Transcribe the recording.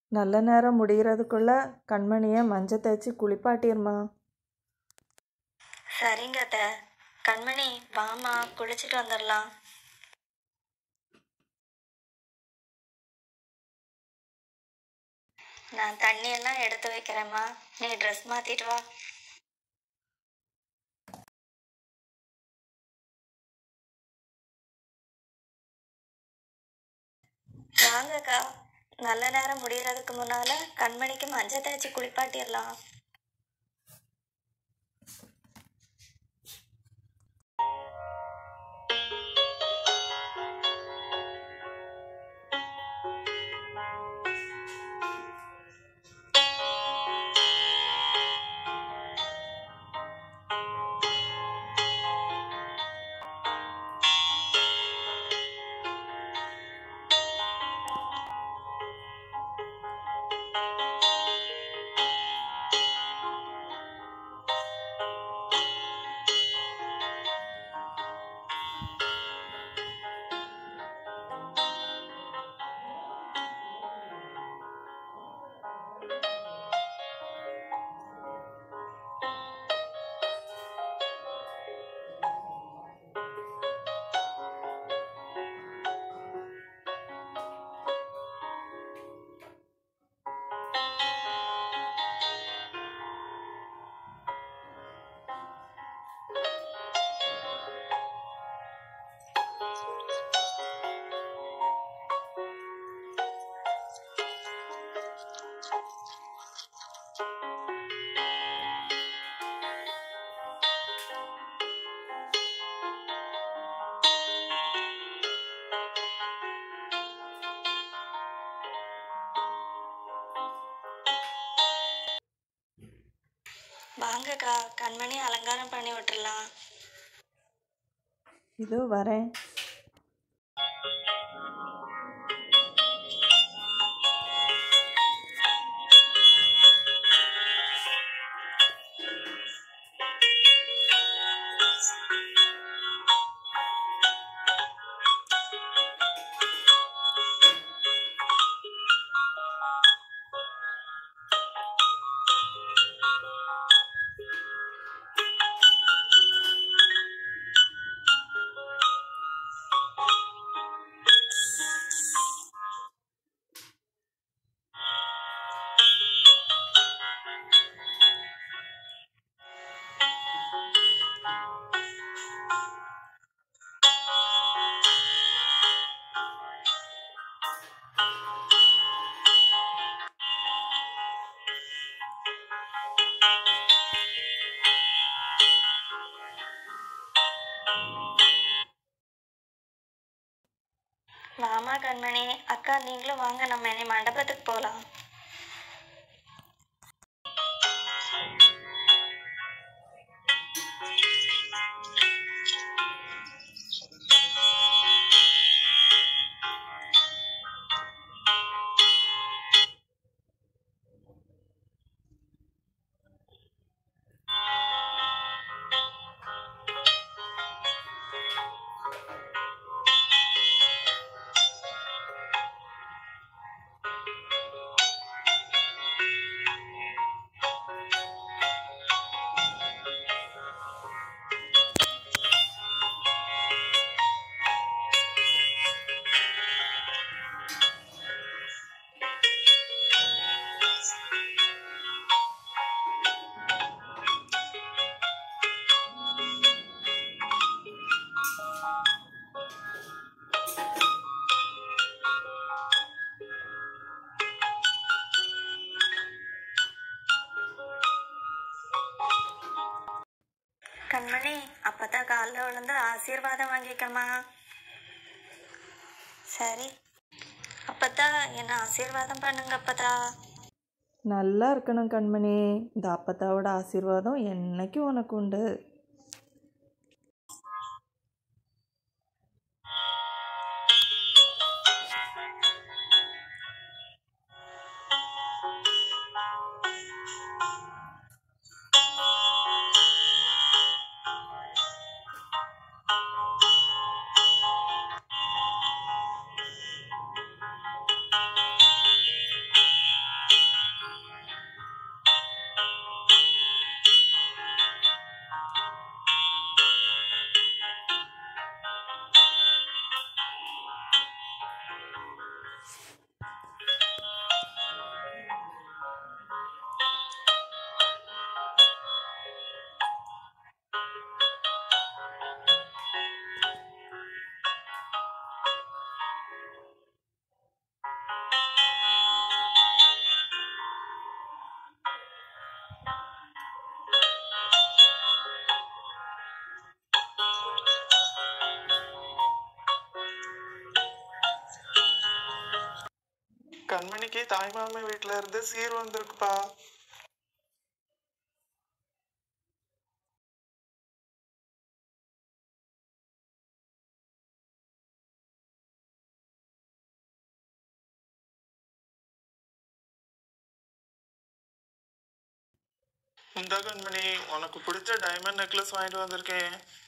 நல்ல நேரம் முடிகிறதுக்குள்ள கண்மணியை மஞ்சள் தேய்ச்சி குளிப்பாட்டிருமா சரிங்க அத்தை கண்மணி வாமா குளிச்சுட்டு வந்துடலாம் நான் தண்ணியெல்லாம் எடுத்து வைக்கிறேம்மா நீ ட்ரெஸ் மாத்திட்டு வா வாங்கக்கா நல்ல நேரம் முடியறதுக்கு முன்னால கண்மணிக்கு மஞ்சள் தேய்ச்சி குளிப்பாட்டிடலாம் வாங்கக்கா கண்மணி அலங்காரம் பண்ணி விட்டுறலாம் இதோ வரேன் வாமா கண்மணி அக்கா நீங்களும் வாங்க நம்ம இனி மண்டபத்துக்கு போகலாம் கண்மணி அப்பதான் காலில் விழுந்து ஆசீர்வாதம் வாங்கிக்கமா சரி அப்பத்தா என்ன ஆசீர்வாதம் பண்ணுங்க அப்பத்தா நல்லா இருக்கணும் கண்மணி இந்த அப்பத்தாவோட ஆசீர்வாதம் என்னைக்கும் உனக்கு உண்டு கண்மணிக்கு தாய்மாமி வீட்டுல இருந்து சீர் வந்திருக்குப்பா இந்த கண்மணி உனக்கு பிடிச்ச டைமண்ட் நெக்லஸ் வாங்கிட்டு வந்திருக்கேன்